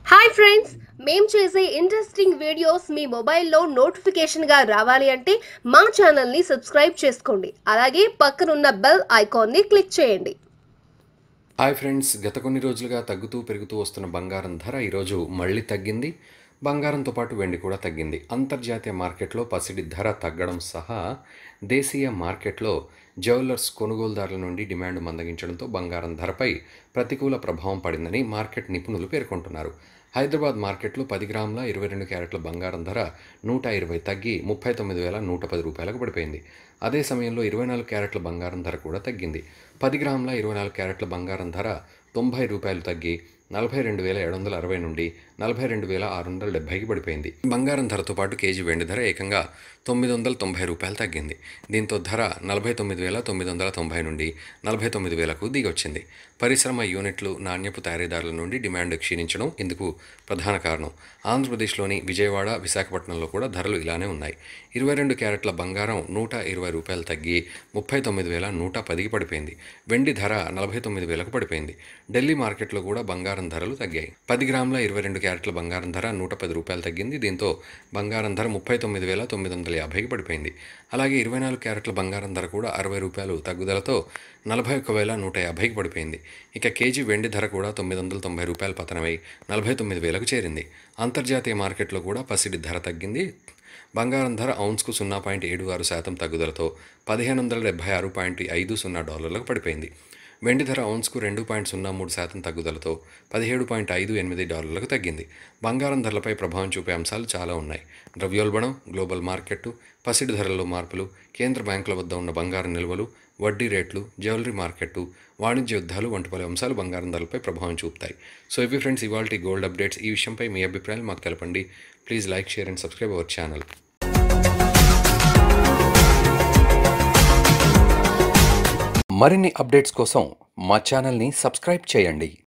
hi friends మేం చేసే interesting videos మీ మొబైల్లో నోటిఫికేషన్గా రావాలి అంటే మా ఛానల్ని సబ్స్క్రైబ్ చేసుకోండి అలాగే పక్కనున్న బెల్ ఐకాన్ని క్లిక్ చేయండి హాయ్ ఫ్రెండ్స్ గత కొన్ని రోజులుగా తగ్గుతూ పెరుగుతూ వస్తున్న బంగారం ధర ఈరోజు మళ్ళీ తగ్గింది బంగారంతో పాటు వెండి కూడా తగ్గింది అంతర్జాతీయ మార్కెట్లో పసిడి ధర తగ్గడం సహా దేశీయ మార్కెట్లో జ్యువెలర్స్ కొనుగోలుదారుల నుండి డిమాండ్ మందగించడంతో బంగారం ధరపై ప్రతికూల ప్రభావం పడిందని మార్కెట్ నిపుణులు పేర్కొంటున్నారు హైదరాబాద్ మార్కెట్లో పది గ్రాముల ఇరవై రెండు క్యారెట్ల బంగారం ధర నూట ఇరవై తగ్గి ముప్పై తొమ్మిది వేల నూట పది రూపాయలకు పడిపోయింది అదే సమయంలో ఇరవై నాలుగు క్యారెట్ల బంగారం ధర కూడా తగ్గింది పది గ్రాముల ఇరవై నాలుగు క్యారెట్ల బంగారం ధర తొంభై రూపాయలు తగ్గి నలభై రెండు వేల ఏడు వందల అరవై నుండి నలభై రెండు వేల ఆరు వందల డెబ్బైకి పడిపోయింది బంగారం ధరతో పాటు కేజీ వెండి ధర ఏకంగా తొమ్మిది వందల తొంభై రూపాయలు తగ్గింది దీంతో ధర నలభై తొమ్మిది వేల తొమ్మిది వందల తొంభై నుండి నలభై తొమ్మిది వేలకు దిగొచ్చింది పరిశ్రమ యూనిట్లు నాణ్యపు తయారీదారుల నుండి డిమాండ్ క్షీణించడం ఇందుకు ప్రధాన కారణం ఆంధ్రప్రదేశ్లోని విజయవాడ విశాఖపట్నంలో కూడా ధరలు ఇలానే ఉన్నాయి ఇరవై రెండు క్యారెట్ల బంగారం నూట ఇరవై రూపాయలు తగ్గి ముప్పై తొమ్మిది వేల నూట పదికి పడిపోయింది వెండి ధర నలభై తొమ్మిది వేలకు పడిపోయింది ఢిల్లీ మార్కెట్లో కూడా బంగారం ధరలు తగ్గాయి పది గ్రాముల ఇరవై రెండు క్యారెట్ల బంగారం ధర నూట పది రూపాయలు తగ్గింది దీంతో బంగారం ధర ముప్పై తొమ్మిది వేల తొమ్మిది వందల యాభైకి పడిపోయింది అలాగే ఇరవై నాలుగు క్యారెట్ల బంగారం ధర కూడా అరవై రూపాయలు తగ్గుదలతో నలభై ఒక్క వేల నూట యాభైకి పడిపోయింది ఇక కేజీ వెండి ధర కూడా తొమ్మిది వందల తొంభై రూపాయలు పతనమై నలభై తొమ్మిది వేలకు చేరింది అంతర్జాతీయ మార్కెట్లో కూడా పసిడి ధర తగ్గింది బంగారం ధర ఔన్స్కు సున్నా పాయింట్ ఏడు ఆరు శాతం తగ్గుదలతో పదిహేను వందల డెబ్బై ఆరు పాయింట్ ఐదు సున్నా డాలర్లకు పడిపోయింది వెండి ధర ఔన్స్కు రెండు పాయింట్ సున్నా మూడు శాతం తగ్గుదలతో పదిహేడు పాయింట్ ఐదు ఎనిమిది డాలర్లకు తగ్గింది బంగారం ధరలపై ప్రభావం చూపే అంశాలు చాలా ఉన్నాయి ద్రవ్యోల్బణం గ్లోబల్ మార్కెట్టు పసిడి ధరల్లో మార్పులు కేంద్ర బ్యాంకుల వద్ద ఉన్న బంగారం నిల్వలు వడ్డీ రేట్లు జ్యువెలరీ మార్కెట్టు వాణిజ్య యుద్ధాలు వంటి పలు అంశాలు బంగారం ధరలపై ప్రభావం చూపుతాయి సో ఇవి ఫ్రెండ్స్ ఇవాళ గోల్డ్ అప్డేట్స్ ఈ విషయంపై మీ అభిప్రాయాలు మాకు తెలపండి please like share and subscribe our channel మరిన్ని అప్డేట్స్ కోసం మా ఛానల్ని సబ్స్క్రైబ్ చేయండి